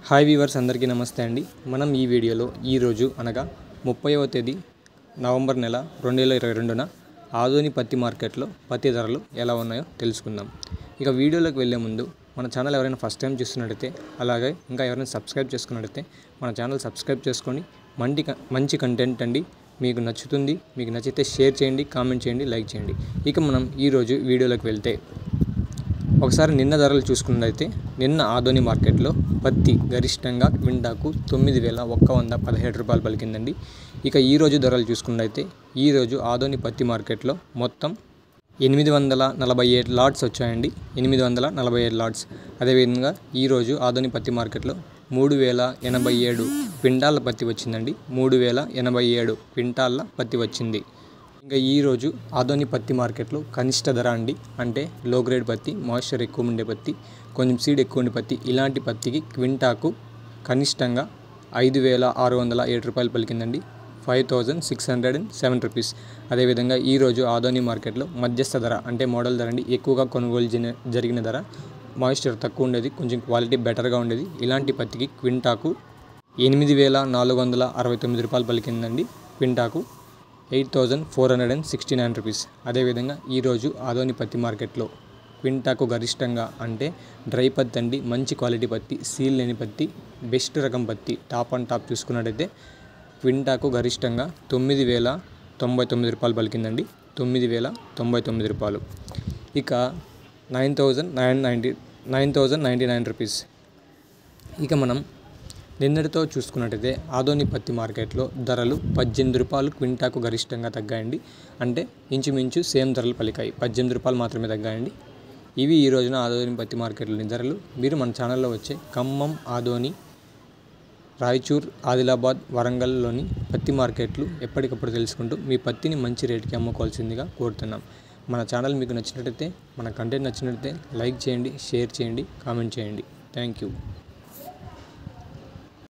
hi weavers అందరికీ నమస్తే అండి మనం ఈ వీడియోలో ఈరోజు అనగా ముప్పైవ తేదీ నవంబర్ నెల రెండు వేల ఇరవై రెండున ఆదోని పత్తి మార్కెట్లో పత్తి ధరలు ఎలా ఉన్నాయో తెలుసుకుందాం ఇక వీడియోలోకి వెళ్ళే ముందు మన ఛానల్ ఎవరైనా ఫస్ట్ టైం చూస్తున్నట్టయితే అలాగే ఇంకా ఎవరైనా సబ్స్క్రైబ్ చేసుకున్నట్టయితే మన ఛానల్ సబ్స్క్రైబ్ చేసుకొని మంచి మంచి కంటెంట్ అండి మీకు నచ్చుతుంది మీకు నచ్చితే షేర్ చేయండి కామెంట్ చేయండి లైక్ చేయండి ఇక మనం ఈరోజు వీడియోలోకి వెళ్తే ఒకసారి నిన్న ధరలు చూసుకున్నట్లయితే నిన్న ఆదోని మార్కెట్లో పత్తి గరిష్టంగా క్వింటాకు తొమ్మిది వేల ఒక్క వంద పదిహేడు రూపాయలు పలికిందండి ఇక ఈరోజు ధరలు చూసుకున్నట్లయితే ఈరోజు ఆదోని పత్తి మార్కెట్లో మొత్తం ఎనిమిది వందల నలభై ఏడు లాట్స్ వచ్చాయండి ఎనిమిది వందల నలభై ఏడు లాట్స్ అదేవిధంగా ఈరోజు ఆదోని పత్తి మార్కెట్లో మూడు వేల ఎనభై ఏడు క్వింటాళ్ళ పత్తి వచ్చిందండి మూడు వేల ఎనభై ఏడు క్వింటాళ్ళ పత్తి వచ్చింది ఇంకా ఈరోజు ఆదోని పత్తి మార్కెట్లో కనిష్ట ధర అండి అంటే లో గ్రేడ్ పత్తి మాయిశ్చర్ ఎక్కువ ఉండే పత్తి కొంచెం సీడ్ ఎక్కువ ఉండే పత్తి ఇలాంటి పత్తికి క్వింటాకు కనిష్టంగా ఐదు వేల ఆరు వందల ఏడు రూపాయలు పలికిందండి five thousand six hundred and seven rupees అదేవిధంగా ఈరోజు ఆదోని మార్కెట్లో మధ్యస్థ ధర అంటే మోడల్ ధర అండి ఎక్కువగా కొనుగోలు జన- జరిగిన ధర మాయిశ్చర్ తక్కువ ఉండేది కొంచెం క్వాలిటీ బెటర్గా ఉండేది ఇలాంటి పత్తికి క్వింటాకు ఎనిమిది వేల నాలుగు వందల అరవై తొమ్మిది రూపాయలు పలికిందండి క్వింటాకు eight thousand four hundred and sixty nine rupees అదేవిధంగా ఈరోజు ఆదోని పత్తి మార్కెట్లో క్వింటాకు గరిష్టంగా అంటే డ్రై పత్తి అండి మంచి క్వాలిటీ పత్తి సీల్ లేని పత్తి బెస్ట్ రకం పత్తి టాప్ అండ్ టాప్ చూసుకున్నట్టయితే క్వింటాకు గరిష్టంగా తొమ్మిది వేల తొంభై తొమ్మిది రూపాయలు పలికిందండి తొమ్మిది వేల తొంభై తొమ్మిది రూపాయలు ఇక nine thousand nine ninety nine thousand ninety nine rupees ఇక మనం నిన్నటితో చూసుకున్నట్టయితే ఆదోని పత్తి మార్కెట్లో ధరలు పద్దెనిమిది రూపాయలు క్వింటాకు గరిష్టంగా తగ్గాయండి అంటే ఇంచుమించు సేమ్ ధరలు పలికాయి పద్దెనిమిది రూపాయలు మాత్రమే తగ్గాయండి ఇవి ఈ రోజున ఆదోని పత్తి మార్కెట్లోని ధరలు మీరు మన ఛానల్లో వచ్చే ఖమ్మం ఆదోని రాయచూర్ ఆదిలాబాద్ వరంగల్లోని పత్తి మార్కెట్లు ఎప్పటికప్పుడు తెలుసుకుంటూ మీ పత్తిని మంచి రేటుకి అమ్ముకోవాల్సిందిగా కోరుతున్నాం మన ఛానల్ మీకు నచ్చినట్టయితే మన కంటెంట్ నచ్చినట్టయితే లైక్ చేయండి షేర్ చేయండి కామెంట్ చేయండి థ్యాంక్ యూ